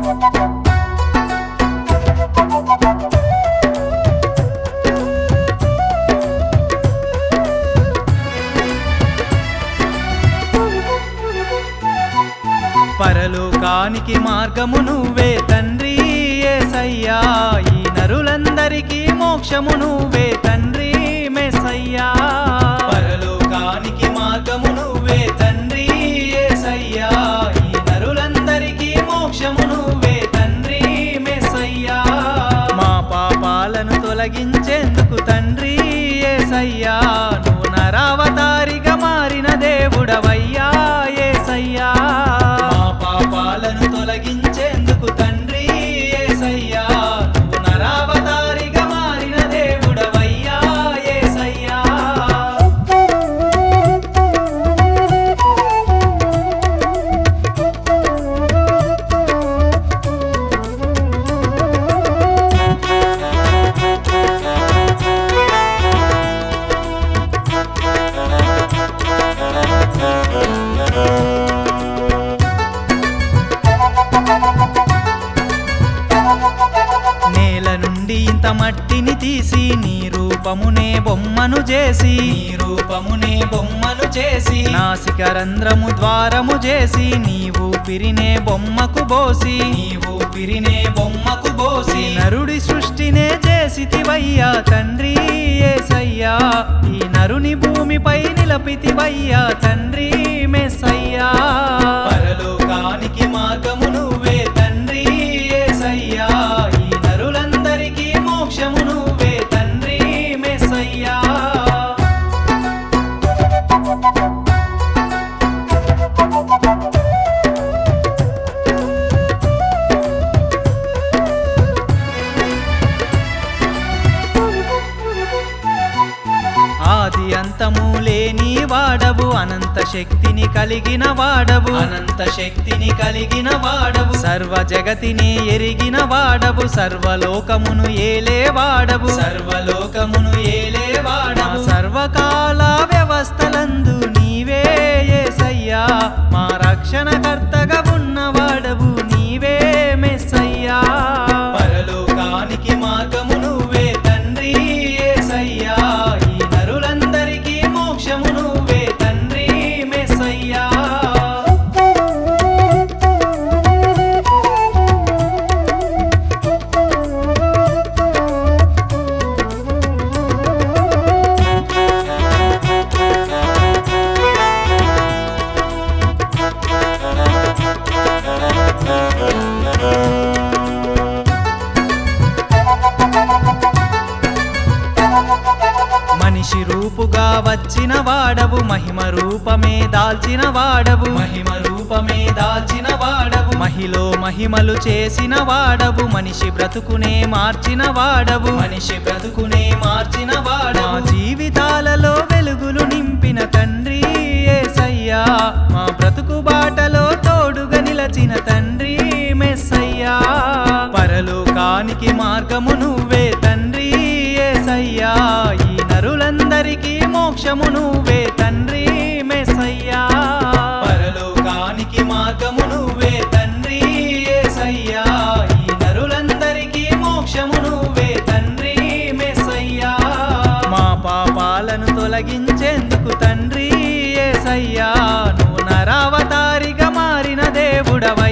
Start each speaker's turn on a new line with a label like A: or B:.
A: పరలోకానికి మార్గము నువ్వే తండ్రి ఏసయ్యా ఈ నరులందరికీ మోక్షము నువ్వే తండ్రి మెస్సయ్యా పరలోకానికి మార్గము నువ్వే తండ్రి ఏసయ్యా ఈ నరులందరికీ మోక్షము నువ్వే తండ్రి మెస్సయ్యా మా పాపాలను తొలగించేందుకు తండ్రి ఏసయ్యా నువ్వు నరావతారిగా మారిన దేవుడవయ్యా ఏసయ్యా మా పాపాలను తొలగించేందుకు తండ్రి ఏసయ్యా నువ్వు నరావతారిగా మారిన దేవుడవయ్యా ఏసయ్యా నేల నుండి ఇంత మట్టిని తీసి నీ రూపమునే బొమ్మను చేసి నీ రూపమునే బొమ్మను చేసి నాసిక రంధ్రము ద్వారము చేసి నీ ఊపిరినే బొమ్మకు బోసి నీ ఊపిరినే బొమ్మకు బోసి నరుడి సృష్టినే చేసితివయ్యా తండ్రి ఏసయ్యా ఈ నరుని భూమిపై నిలపితివయ్యా తండ్రి మెస్సయ్యా పరలోకానికి మార్గము నువ్వే తండ్రి ఏసయ్యా ఈ నరులందరికీ మోక్షము నువ్వే తండ్రి మెస్సయ్యా ఆది అంతము లేని వాడవు అనంత శక్తిని కలిగిన వాడవు అనంత శక్తిని కలిగిన వాడవు సర్వ జగతిని ఎరిగిన వాడవు సర్వలోకమును ఏలే వాడవు సర్వలోకమును ఏలే వాడవు సర్వకాల వ్యవస్థలందు నీవే యేసయ్యా మా రక్షణకర్తగా ఉన్నవాడవు నీవే మెస్సయ్యా పరలోకానికి మార్గము నువ్వే తండ్రి యేసయ్యా ఈ నరులందరికీ మోక్షము నువ్వే తండ్రి మెస్సయ్యా మనిషి రూపుగా వచ్చిన వాడవు మహిమ రూపమే దాల్చిన వాడవు మహిమ రూపమే దాల్చిన వాడవు మహిలో మహిమలు చేసిన వాడవు మనిషి బ్రతుకునే మార్చిన వాడవు మనిషి బ్రతుకునే మార్చిన వాడవు మా జీవితాలలో వెలుగులు నింపిన తండ్రి ఏసయ్యా మా బ్రతుకు బాటలో తోడుగా నిలచిన తండ్రి మెస్సయ్యా పరలోకానికి మార్గము నువ్వే తండ్రి ఏసయ్యా ఈ నరులందరికీ మోక్షము నువ్వే తండ్రి మెస్సయ్యా పరలోకానికి మార్గము నువ్వే తండ్రి ఏసయ్యా ఈ నరులందరికీ మోక్షము నువ్వే తండ్రి మెస్సయ్యా మా పాపాలను తొలగించేందుకు తండ్రి ఏసయ్యా నువ్వు నరావతారిగా మారిన దేవుడవై